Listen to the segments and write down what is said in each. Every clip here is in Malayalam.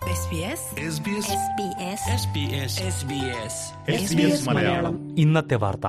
SBS SBS മലയാളം ഇന്നത്തെ വാർത്ത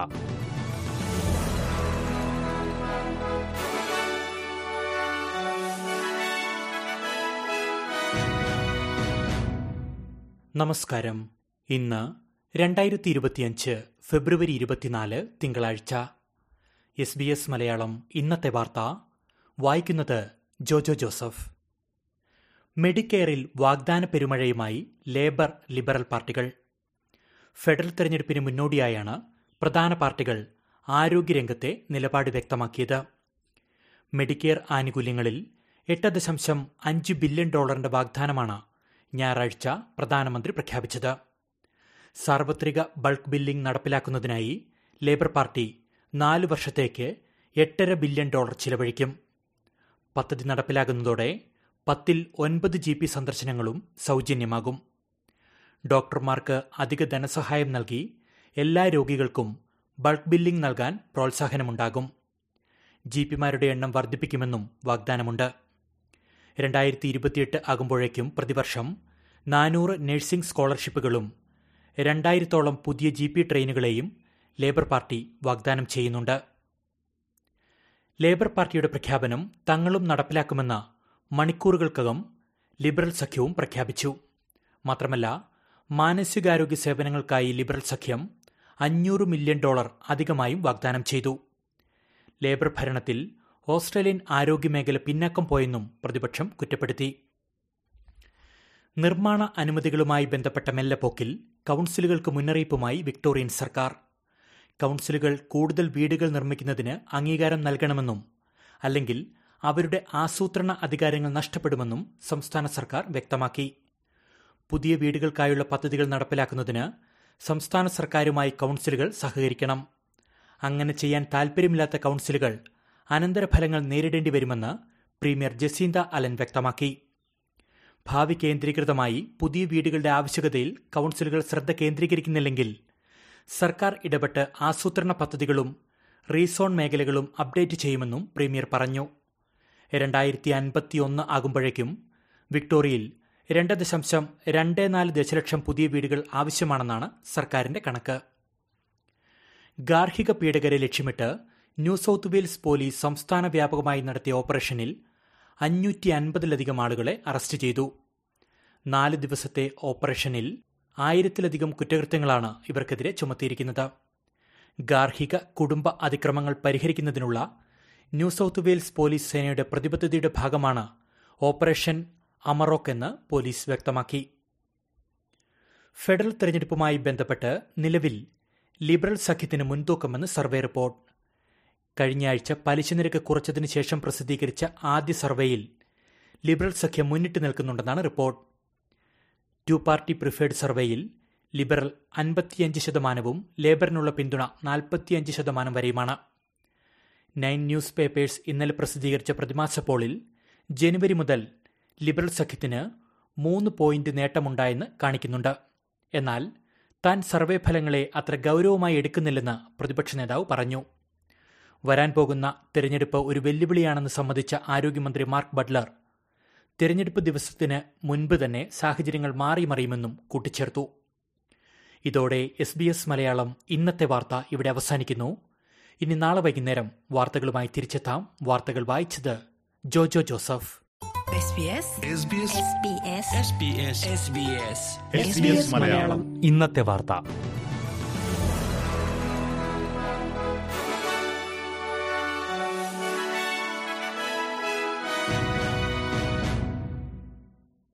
നമസ്കാരം ഇന്ന് രണ്ടായിരത്തി ഇരുപത്തിയഞ്ച് ഫെബ്രുവരി ഇരുപത്തിനാല് തിങ്കളാഴ്ച എസ് ബി എസ് മലയാളം ഇന്നത്തെ വാർത്ത വായിക്കുന്നത് ജോജോ ജോസഫ് മെഡിക്കെയറിൽ വാഗ്ദാന പെരുമഴയുമായി ലേബർ ലിബറൽ പാർട്ടികൾ ഫെഡറൽ തെരഞ്ഞെടുപ്പിന് മുന്നോടിയായാണ് പ്രധാന പാർട്ടികൾ ആരോഗ്യരംഗത്തെ നിലപാട് വ്യക്തമാക്കിയത് മെഡിക്കെയർ ആനുകൂല്യങ്ങളിൽ എട്ട് ദശാംശം അഞ്ച് ബില്യൺ ഡോളറിന്റെ വാഗ്ദാനമാണ് ഞായറാഴ്ച പ്രധാനമന്ത്രി പ്രഖ്യാപിച്ചത് സാർവത്രിക ബൾക്ക് ബില്ലിംഗ് നടപ്പിലാക്കുന്നതിനായി ലേബർ പാർട്ടി നാല് വർഷത്തേക്ക് എട്ടര ബില്യൺ ഡോളർ ചിലവഴിക്കും പദ്ധതി നടപ്പിലാകുന്നതോടെ പത്തിൽ ഒൻപത് ജി പി സന്ദർശനങ്ങളും സൗജന്യമാകും ഡോക്ടർമാർക്ക് അധിക ധനസഹായം നൽകി എല്ലാ രോഗികൾക്കും ബൾക്ക് ബില്ലിംഗ് നൽകാൻ പ്രോത്സാഹനമുണ്ടാകും ജി പിമാരുടെ എണ്ണം വർദ്ധിപ്പിക്കുമെന്നും വാഗ്ദാനമുണ്ട് രണ്ടായിരത്തി ഇരുപത്തിയെട്ട് ആകുമ്പോഴേക്കും പ്രതിവർഷം നാനൂറ് നഴ്സിംഗ് സ്കോളർഷിപ്പുകളും രണ്ടായിരത്തോളം പുതിയ ജി പി ട്രെയിനുകളെയും ലേബർ പാർട്ടി വാഗ്ദാനം ചെയ്യുന്നുണ്ട് ലേബർ പാർട്ടിയുടെ പ്രഖ്യാപനം തങ്ങളും നടപ്പിലാക്കുമെന്ന് മണിക്കൂറുകൾക്കകം ലിബറൽ സഖ്യവും പ്രഖ്യാപിച്ചു മാത്രമല്ല മാനസികാരോഗ്യ സേവനങ്ങൾക്കായി ലിബറൽ സഖ്യം അഞ്ഞൂറ് മില്യൺ ഡോളർ അധികമായും വാഗ്ദാനം ചെയ്തു ലേബർ ഭരണത്തിൽ ഓസ്ട്രേലിയൻ ആരോഗ്യമേഖല പിന്നാക്കം പോയെന്നും പ്രതിപക്ഷം കുറ്റപ്പെടുത്തി നിർമ്മാണ അനുമതികളുമായി ബന്ധപ്പെട്ട മെല്ലെപ്പോക്കിൽ കൌൺസിലുകൾക്ക് മുന്നറിയിപ്പുമായി വിക്ടോറിയൻ സർക്കാർ കൌൺസിലുകൾ കൂടുതൽ വീടുകൾ നിർമ്മിക്കുന്നതിന് അംഗീകാരം നൽകണമെന്നും അല്ലെങ്കിൽ അവരുടെ ആസൂത്രണ അധികാരങ്ങൾ നഷ്ടപ്പെടുമെന്നും സംസ്ഥാന സർക്കാർ വ്യക്തമാക്കി പുതിയ വീടുകൾക്കായുള്ള പദ്ധതികൾ നടപ്പിലാക്കുന്നതിന് സംസ്ഥാന സർക്കാരുമായി കൌൺസിലുകൾ സഹകരിക്കണം അങ്ങനെ ചെയ്യാൻ താൽപ്പര്യമില്ലാത്ത കൌൺസിലുകൾ അനന്തരഫലങ്ങൾ നേരിടേണ്ടി വരുമെന്ന് പ്രീമിയർ ജസീന്ത അലൻ വ്യക്തമാക്കി ഭാവി കേന്ദ്രീകൃതമായി പുതിയ വീടുകളുടെ ആവശ്യകതയിൽ കൌൺസിലുകൾ ശ്രദ്ധ കേന്ദ്രീകരിക്കുന്നില്ലെങ്കിൽ സർക്കാർ ഇടപെട്ട് ആസൂത്രണ പദ്ധതികളും റീസോൺ മേഖലകളും അപ്ഡേറ്റ് ചെയ്യുമെന്നും പ്രീമിയർ പറഞ്ഞു രണ്ടായിരത്തി അൻപത്തിയൊന്ന് ആകുമ്പോഴേക്കും വിക്ടോറിയയിൽ രണ്ട് ദശാംശം രണ്ട് നാല് ദശലക്ഷം പുതിയ വീടുകൾ ആവശ്യമാണെന്നാണ് സർക്കാരിന്റെ കണക്ക് ഗാർഹിക പീഡകരെ ലക്ഷ്യമിട്ട് ന്യൂ സൌത്ത് വെയിൽസ് പോലീസ് സംസ്ഥാന വ്യാപകമായി നടത്തിയ ഓപ്പറേഷനിൽ അഞ്ഞൂറ്റി അൻപതിലധികം ആളുകളെ അറസ്റ്റ് ചെയ്തു നാല് ദിവസത്തെ ഓപ്പറേഷനിൽ ആയിരത്തിലധികം കുറ്റകൃത്യങ്ങളാണ് ഇവർക്കെതിരെ ചുമത്തിയിരിക്കുന്നത് ഗാർഹിക കുടുംബ അതിക്രമങ്ങൾ പരിഹരിക്കുന്നതിനുള്ള ന്യൂ സൌത്ത് വെയിൽസ് പോലീസ് സേനയുടെ പ്രതിബദ്ധതയുടെ ഭാഗമാണ് ഓപ്പറേഷൻ അമറോക്ക് എന്ന് പോലീസ് വ്യക്തമാക്കി ഫെഡറൽ തെരഞ്ഞെടുപ്പുമായി ബന്ധപ്പെട്ട് നിലവിൽ ലിബറൽ സഖ്യത്തിന് മുൻതൂക്കമെന്ന് സർവേ റിപ്പോർട്ട് കഴിഞ്ഞയാഴ്ച പലിശ നിരക്ക് കുറച്ചതിന് ശേഷം പ്രസിദ്ധീകരിച്ച ആദ്യ സർവേയിൽ ലിബറൽ സഖ്യം മുന്നിട്ട് നിൽക്കുന്നുണ്ടെന്നാണ് റിപ്പോർട്ട് ടു പാർട്ടി പ്രിഫേർഡ് സർവേയിൽ ലിബറൽ അൻപത്തിയഞ്ച് ശതമാനവും ലേബറിനുള്ള പിന്തുണ നാൽപ്പത്തിയഞ്ച് ശതമാനം വരെയുമാണ് നയൻ ന്യൂസ് പേപ്പേഴ്സ് ഇന്നലെ പ്രസിദ്ധീകരിച്ച പ്രതിമാസ പോളിൽ ജനുവരി മുതൽ ലിബറൽ സഖ്യത്തിന് മൂന്ന് പോയിന്റ് നേട്ടമുണ്ടായെന്ന് കാണിക്കുന്നുണ്ട് എന്നാൽ താൻ സർവേ ഫലങ്ങളെ അത്ര ഗൗരവമായി എടുക്കുന്നില്ലെന്ന് പ്രതിപക്ഷ നേതാവ് പറഞ്ഞു വരാൻ പോകുന്ന തെരഞ്ഞെടുപ്പ് ഒരു വെല്ലുവിളിയാണെന്ന് സമ്മതിച്ച ആരോഗ്യമന്ത്രി മാർക്ക് ബട്ട്ലർ തെരഞ്ഞെടുപ്പ് ദിവസത്തിന് മുൻപ് തന്നെ സാഹചര്യങ്ങൾ മാറി മറിയുമെന്നും കൂട്ടിച്ചേർത്തു ഇതോടെ എസ് ബി എസ് മലയാളം ഇന്നത്തെ വാർത്ത ഇവിടെ അവസാനിക്കുന്നു ഇനി നാളെ വൈകുന്നേരം വാർത്തകളുമായി തിരിച്ചെത്താം വാർത്തകൾ വായിച്ചത് ജോജോ ജോസഫ് SBS മലയാളം ഇന്നത്തെ വാർത്ത